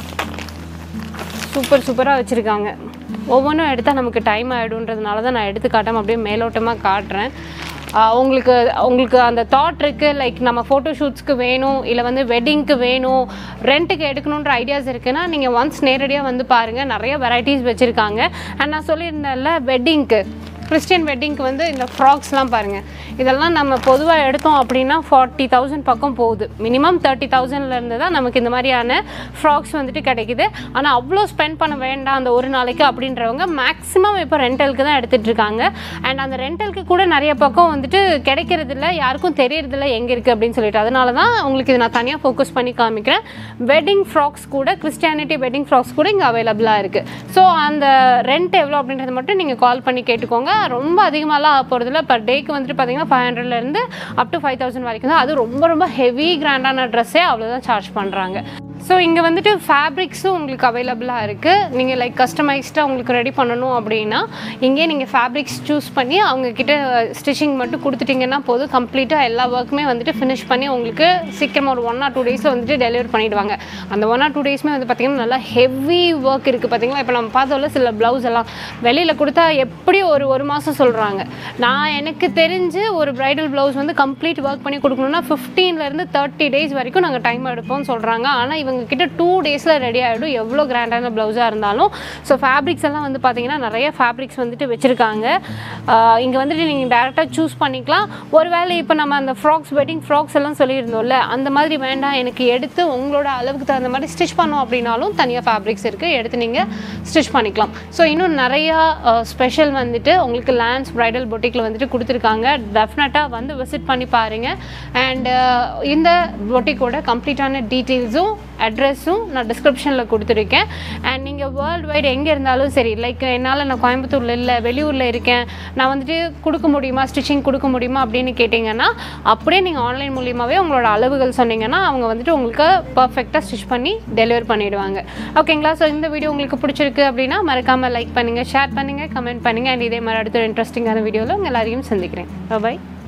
சூப்பர் சூப்பராக வச்சுருக்காங்க ஒவ்வொன்றும் எடுத்தால் நமக்கு டைம் ஆகிடுன்றதுனால தான் நான் எடுத்து காட்டாமல் அப்படியே மேலோட்டமாக காட்டுறேன் ஆஹ் உங்களுக்கு உங்களுக்கு அந்த தாட் இருக்குது லைக் நம்ம ஃபோட்டோ ஷூட்ஸ்க்கு வேணும் இல்லை வந்து வெட்டிங்க்கு வேணும் ரெண்ட்டுக்கு எடுக்கணுன்ற ஐடியாஸ் இருக்குன்னா நீங்கள் ஒன்ஸ் நேரடியாக வந்து பாருங்கள் நிறைய வெரைட்டிஸ் வச்சுருக்காங்க அண்ட் நான் சொல்லியிருந்தேன்ல வெட்டிங்க்கு கிறிஸ்டியன் வெட்டிங்க்கு வந்து இந்த ஃப்ராக்ஸ்லாம் பாருங்கள் இதெல்லாம் நம்ம பொதுவாக எடுத்தோம் அப்படின்னா ஃபார்ட்டி தௌசண்ட் பக்கம் போகுது மினிமம் தேர்ட்டி தௌசண்ட்லேருந்து தான் நமக்கு இந்த மாதிரியான ஃப்ராக்ஸ் வந்துட்டு கிடைக்குது ஆனால் அவ்வளோ ஸ்பெண்ட் பண்ண வேண்டாம் அந்த ஒரு நாளைக்கு அப்படின்றவங்க மேக்ஸிமம் இப்போ ரெண்டலுக்கு தான் எடுத்துகிட்டு இருக்காங்க அண்ட் அந்த ரெண்டலுக்கு கூட நிறைய பக்கம் வந்துட்டு கிடைக்கிறதில்ல யாருக்கும் தெரியறதில்ல எங்கே இருக்குது அப்படின்னு சொல்லிட்டு அதனால தான் உங்களுக்கு இது நான் தனியாக ஃபோக்கஸ் பண்ணி காமிக்கிறேன் வெட்டிங் ஃப்ராக்ஸ் கூட கிறிஸ்டியானிட்டி வெட்டிங் ஃப்ராக்ஸ் கூட இங்கே அவைலபிளாக இருக்குது ஸோ அந்த ரெண்ட் எவ்வளோ அப்படின்றத மட்டும் நீங்கள் கால் பண்ணி கேட்டுக்கோங்க ரொம்ப அதிகமாகலாம் ஆக போகிறதில்ல பர் டேக்கு வந்துட்டு பார்த்தீங்கன்னா ஃபைவ் ஹண்ட்ரட்லேருந்து அப் டு ஃபைவ் தௌசண்ட் வரைக்கும் தான் அது ரொம்ப ரொம்ப ஹெவி கிராண்டான ட்ரெஸ்ஸே அவ்வளோதான் சார்ஜ் பண்ணுறாங்க ஸோ இங்கே வந்துட்டு ஃபேப்ரிக்ஸும் உங்களுக்கு அவைலபிளாக இருக்குது நீங்கள் லைக் கஸ்டமைஸ்டாக உங்களுக்கு ரெடி பண்ணணும் அப்படின்னா இங்கே நீங்கள் ஃபேப்ரிக்ஸ் சூஸ் பண்ணி அவங்கக்கிட்ட ஸ்டிச்சிங் மட்டும் கொடுத்துட்டிங்கன்னா போதும் கம்ப்ளீட்டாக எல்லா ஒர்க்குமே வந்துட்டு ஃபினிஷ் பண்ணி உங்களுக்கு சீக்கிரமாக ஒரு ஒன் ஆர் டூ டேஸில் வந்துட்டு டெலிவரி பண்ணிடுவாங்க அந்த ஒன் ஆர் டூ டேஸ்மே வந்து பார்த்திங்கன்னா நல்லா ஹெவி ஒர்க் இருக்குது பார்த்தீங்களா இப்போ நம்ம பார்த்தோம்ல சில ப்ளவுஸ் எல்லாம் வெளியில் கொடுத்தா எப்படி ஒரு ஒரு மாதம் சொல்கிறாங்க நான் எனக்கு தெரிஞ்சு ஒரு ப்ரைடல் ப்ளவுஸ் வந்து கம்ப்ளீட் ஒர்க் பண்ணி கொடுக்கணுன்னா 15 ல இருந்து தேர்ட்டி டேஸ் வரைக்கும் நாங்கள் டைம் எடுப்போம்னு சொல்கிறாங்க ஆனால் இவங்க கிட்ட டூ டேஸில் ரெடி ஆகிடும் எவ்வளோ கிராண்டான ப்ளவுஸாக இருந்தாலும் ஸோ ஃபேப்ரிக்ஸ் எல்லாம் வந்து பார்த்தீங்கன்னா நிறைய ஃபேப்ரிக்ஸ் வந்துட்டு வச்சுருக்காங்க இங்கே வந்துட்டு நீங்கள் டேரெக்டாக சூஸ் பண்ணிக்கலாம் ஒருவேளை இப்போ நம்ம அந்த ஃப்ராக்ஸ் வெட்டிங் ஃப்ராக்ஸ் எல்லாம் சொல்லியிருந்தோம்ல அந்த மாதிரி வேண்டாம் எனக்கு எடுத்து உங்களோட அளவுக்கு தகுந்த மாதிரி ஸ்டிச் பண்ணோம் அப்படின்னாலும் தனியாக ஃபேப்ரிக்ஸ் இருக்குது எடுத்து நீங்கள் ஸ்டிச் பண்ணிக்கலாம் ஸோ இன்னும் நிறையா ஸ்பெஷல் வந்துட்டு உங்களுக்கு லேண்ட்ஸ் ப்ரைடல் பொட்டிக்கில் வந்துட்டு கொடுத்துருக்காங்க டெஃபினட்டாக வந்து விசிட் பண்ணி பாருங்கள் அண்ட் இந்த பொட்டிக்கோட கம்ப்ளீட்டான டீட்டெயில்ஸும் அட்ரஸும் நான் டிஸ்கிரிப்ஷனில் கொடுத்துருக்கேன் அண்ட் நீங்கள் வேர்ல்டு வைடு எங்கே இருந்தாலும் சரி லைக் என்னால் நான் கோயம்புத்தூரில் இல்லை வெளியூரில் இருக்கேன் நான் வந்துட்டு கொடுக்க முடியுமா ஸ்டிச்சிங் கொடுக்க முடியுமா அப்படின்னு கேட்டிங்கன்னா அப்படியே நீங்கள் ஆன்லைன் மூலியமாகவே உங்களோட அளவுகள் சொன்னீங்கன்னா அவங்க வந்துட்டு உங்களுக்கு பர்ஃபெக்டாக ஸ்டிச் பண்ணி டெலிவர் பண்ணிடுவாங்க ஓகேங்களா ஸோ இந்த வீடியோ உங்களுக்கு பிடிச்சிருக்கு அப்படின்னா மறக்காமல் லைக் பண்ணுங்கள் ஷேர் பண்ணுங்கள் கமெண்ட் பண்ணுங்கள் அண்ட் இதே மாதிரி அடுத்த இன்ட்ரெஸ்டிங்கான வீடியோவில் உங்கள் எல்லாரையும் சந்திக்கிறேன் பாய்